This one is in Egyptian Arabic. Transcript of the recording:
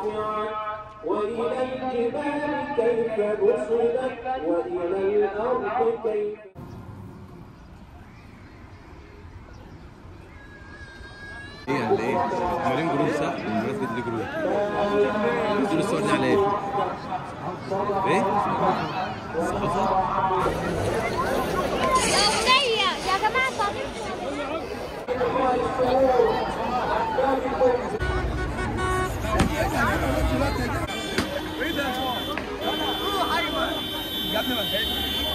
رفعت وإلى الجبال كيف نصبت وإلى الأرض كيف ايه ولا ايه؟ عاملين جروب صح؟ بمناسبة الجروب نزلوا الصور دي على ايه؟ ايه؟ الصحافة؟ يا أغنية يا جماعة صديقنا يا ابني ما